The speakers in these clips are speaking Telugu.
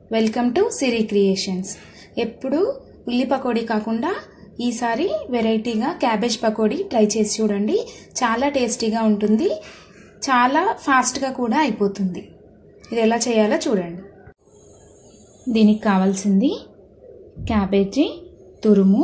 వెల్కమ్ టు సిరి క్రియేషన్స్ ఎప్పుడు ఉల్లి పకోడీ కాకుండా ఈసారి వెరైటీగా క్యాబేజ్ పకోడీ ట్రై చేసి చూడండి చాలా టేస్టీగా ఉంటుంది చాలా ఫాస్ట్గా కూడా అయిపోతుంది ఇది ఎలా చేయాలో చూడండి దీనికి కావాల్సింది క్యాబేజీ తురుము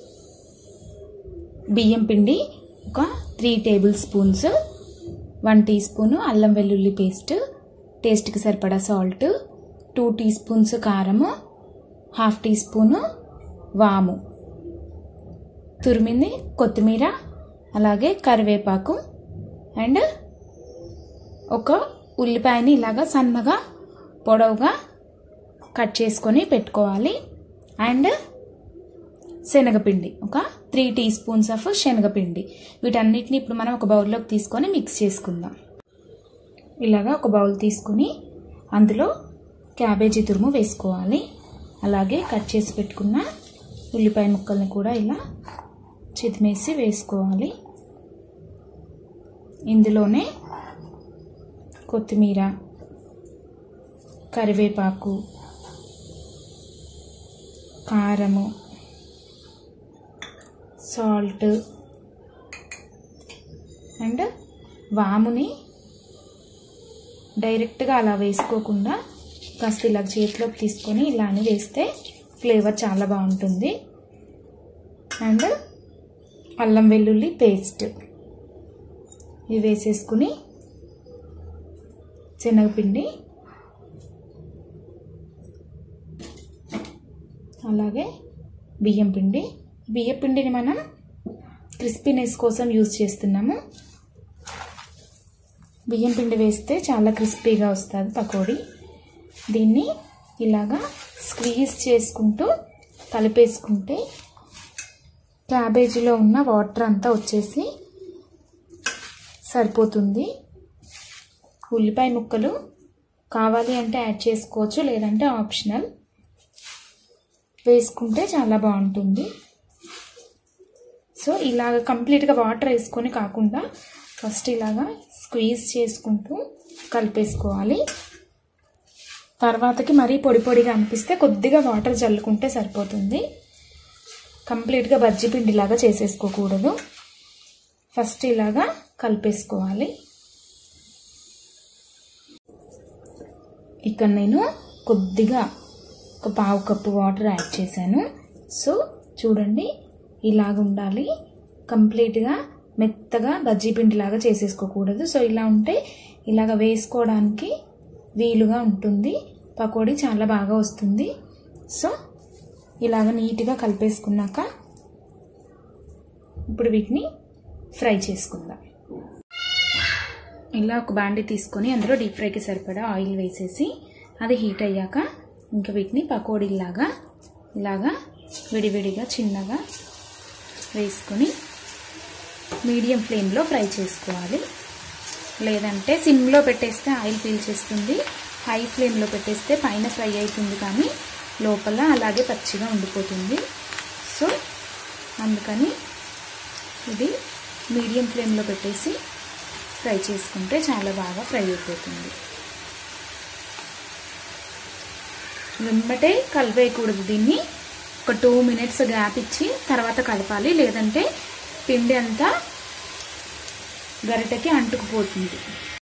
బియ్యం పిండి ఒక three tablespoons one teaspoon అల్లం వెల్లుల్లి పేస్ట్ టేస్ట్కి సరిపడా సాల్ట్ టూ టీ స్పూన్స్ కారము హాఫ్ టీ స్పూను వాము తురిమింది కొత్తిమీర అలాగే కరివేపాకు అండ్ ఒక ఉల్లిపాయని ఇలాగా సన్నగా పొడవుగా కట్ చేసుకొని పెట్టుకోవాలి అండ్ శనగపిండి ఒక త్రీ టీ స్పూన్స్ ఆఫ్ శనగపిండి వీటన్నిటిని ఇప్పుడు మనం ఒక బౌల్లోకి తీసుకొని మిక్స్ చేసుకుందాం ఇలాగా ఒక బౌల్ తీసుకుని అందులో క్యాబేజీ తురుము వేసుకోవాలి అలాగే కట్ చేసి పెట్టుకున్న ఉల్లిపాయ ముక్కల్ని కూడా ఇలా చిదిమేసి వేసుకోవాలి ఇందులోనే కొత్తిమీర కరివేపాకు కారము సాల్ట్ అండ్ వాముని డైరెక్ట్గా అలా వేసుకోకుండా కాస్త ఇలా చేతిలోకి తీసుకొని ఇలానే వేస్తే ఫ్లేవర్ చాలా బాగుంటుంది అండ్ అల్లం వెల్లుల్లి పేస్ట్ ఇవి వేసేసుకుని శనగపిండి అలాగే బియ్యం పిండి బియ్య పిండిని మనం క్రిస్పీనెస్ కోసం యూజ్ చేస్తున్నాము బియ్యం పిండి వేస్తే చాలా క్రిస్పీగా వస్తుంది పకోడీ దీన్ని ఇలాగా స్క్వీజ్ చేసుకుంటూ కలిపేసుకుంటే క్యాబేజీలో ఉన్న వాటర్ అంతా వచ్చేసి సరిపోతుంది ఉల్లిపాయ ముక్కలు కావాలి అంటే యాడ్ చేసుకోవచ్చు లేదంటే ఆప్షనల్ వేసుకుంటే చాలా బాగుంటుంది సో ఇలాగ కంప్లీట్గా వాటర్ వేసుకొని కాకుండా ఫస్ట్ ఇలాగా స్క్వీజ్ చేసుకుంటూ కలిపేసుకోవాలి తర్వాతకి మరీ పొడి పొడిగా అనిపిస్తే కొద్దిగా వాటర్ చల్లుకుంటే సరిపోతుంది కంప్లీట్గా బజ్జీ పిండిలాగా చేసేసుకోకూడదు ఫస్ట్ ఇలాగా కలిపేసుకోవాలి ఇక్కడ నేను కొద్దిగా ఒక పావు కప్పు వాటర్ యాడ్ చేశాను సో చూడండి ఇలాగ ఉండాలి కంప్లీట్గా మెత్తగా బజ్జీ పిండిలాగా చేసేసుకోకూడదు సో ఇలా ఉంటే ఇలాగ వేసుకోవడానికి వీలుగా ఉంటుంది పకోడీ చాలా బాగా వస్తుంది సో ఇలాగ నీట్గా కలిపేసుకున్నాక ఇప్పుడు వీటిని ఫ్రై చేసుకుందాం ఇలా ఒక బాండి తీసుకొని అందులో డీప్ ఫ్రైకి సరిపడా ఆయిల్ వేసేసి అది హీట్ అయ్యాక ఇంకా వీటిని పకోడీలాగా ఇలాగా విడివిడిగా చిన్నగా వేసుకొని మీడియం ఫ్లేమ్లో ఫ్రై చేసుకోవాలి లేదంటే సిమ్లో పెట్టేస్తే ఆయిల్ పీల్చేస్తుంది హై ఫ్లేమ్లో పెట్టేస్తే పైన ఫ్రై అవుతుంది కానీ లోపల అలాగే పచ్చిగా ఉండిపోతుంది సో అందుకని ఇది మీడియం ఫ్లేమ్లో పెట్టేసి ఫ్రై చేసుకుంటే చాలా బాగా ఫ్రై అయిపోతుంది వెంబటే కలిపేయకూడదు దీన్ని ఒక టూ మినిట్స్ గ్యాప్ ఇచ్చి తర్వాత కలపాలి లేదంటే పిండి అంతా గరిటకి అంటుకుపోతుంది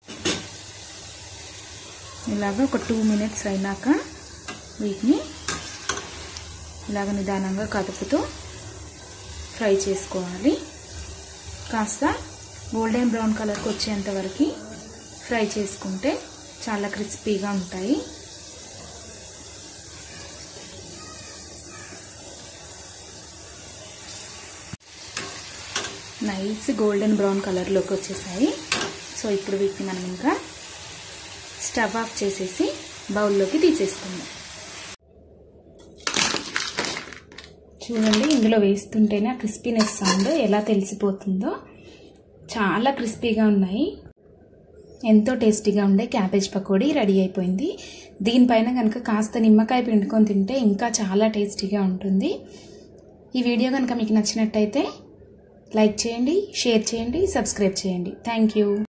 ఇలాగ ఒక టూ మినిట్స్ అయినాక వీటిని ఇలాగ నిదానంగా కదుపుతూ ఫ్రై చేసుకోవాలి కాస్త గోల్డెన్ బ్రౌన్ కలర్కి వచ్చేంత వరకు ఫ్రై చేసుకుంటే చాలా క్రిస్పీగా ఉంటాయి నైస్ గోల్డెన్ బ్రౌన్ కలర్లోకి వచ్చేసాయి సో ఇప్పుడు వీటిని మనం ఇంకా స్టవ్ ఆఫ్ చేసేసి బౌల్లోకి తీసేసుకుందాం చూడండి ఇందులో వేస్తుంటేనే ఆ క్రిస్పీనెస్ సౌండ్ ఎలా తెలిసిపోతుందో చాలా క్రిస్పీగా ఉన్నాయి ఎంతో టేస్టీగా ఉండే క్యాబేజ్ పకోడీ రెడీ అయిపోయింది దీనిపైన కనుక కాస్త నిమ్మకాయ పిండుకొని తింటే ఇంకా చాలా టేస్టీగా ఉంటుంది ఈ వీడియో కనుక మీకు నచ్చినట్టయితే లైక్ చేయండి షేర్ చేయండి సబ్స్క్రైబ్ చేయండి థ్యాంక్ యూ